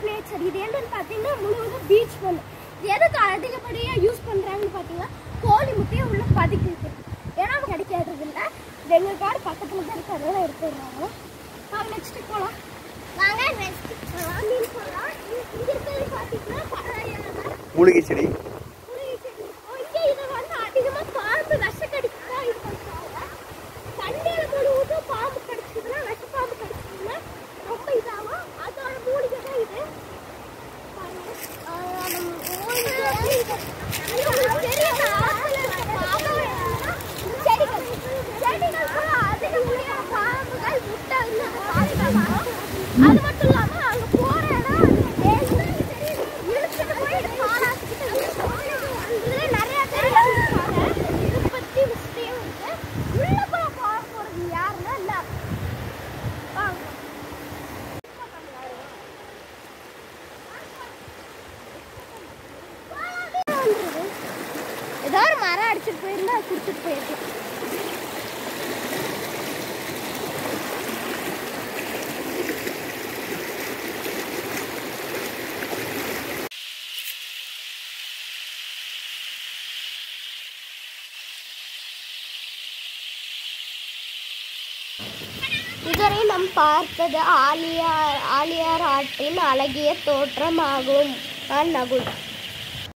Of nature இது என்னன்னு பார்த்தீங்கன்னா முழுவதும் பீச் மண் இது எதுக்கு அதிகப்படியாக யூஸ் பண்ணுறாங்கன்னு பார்த்தீங்கன்னா கோழி முட்டையை உள்ள பதுக்கிட்டு ஏன்னா அது கிடைக்காதது இல்லை இது எங்கள் காடு பக்கத்தில் தான் இருக்கு அதெல்லாம் எடுத்துடுறாங்க வாங்க நெக்ஸ்ட்டு போகலாம் வாங்க நெக்ஸ்ட் மீன் போகலாம் இங்கே இருக்கிறது பார்த்தீங்கன்னா பழைய மூலிகை செடி இங்கே இது வந்து அதிகமாக பாம்பு விஷக்கடிக்கு தான் இது பண்ணுறாங்க தண்ணியில் முழுவதும் பாம்பு கடிச்சதுன்னா விஷ பாம்பு கடிச்சதுன்னா ரொம்ப இதாகும் அதோட மூலிகை தான் இது பாருங்க. ஆஹ் நம்ம மூலிகை வந்து இது. இது உங்களுக்கு தெரியும், ஆத்துல இருக்க பாம்பு என்னன்னா, செடிகள். செடிகளுக்குள்ள அதிகப்படியான பாம்புகள் முட்டை வந்து அங்க பாதுகாக்கும். அது மட்டும் இல்லாம அங்க போற இடம் அது இழுத்துட்டு போய் இது பாலாக்கிட்டு இருக்கும். இதுல நிறைய பேர் இறந்துருக்காங்க. இதை பத்தி விஷயம் இருக்கு. உள்ளுக்குள்ள போக போறது யாருன்னா இல்ல. வாங்க. வந்துருது. ஏதோ ஒரு மரம் அடிச்சுட்டு போயிருந்தா அது கொடுத்துட்டு போயிருக்கலாம் இதுவரை நாம் பார்த்தது ஆலியார் ஆலியார் ஆற்றின் அழகிய தோற்றமாகும் நான் நகுல்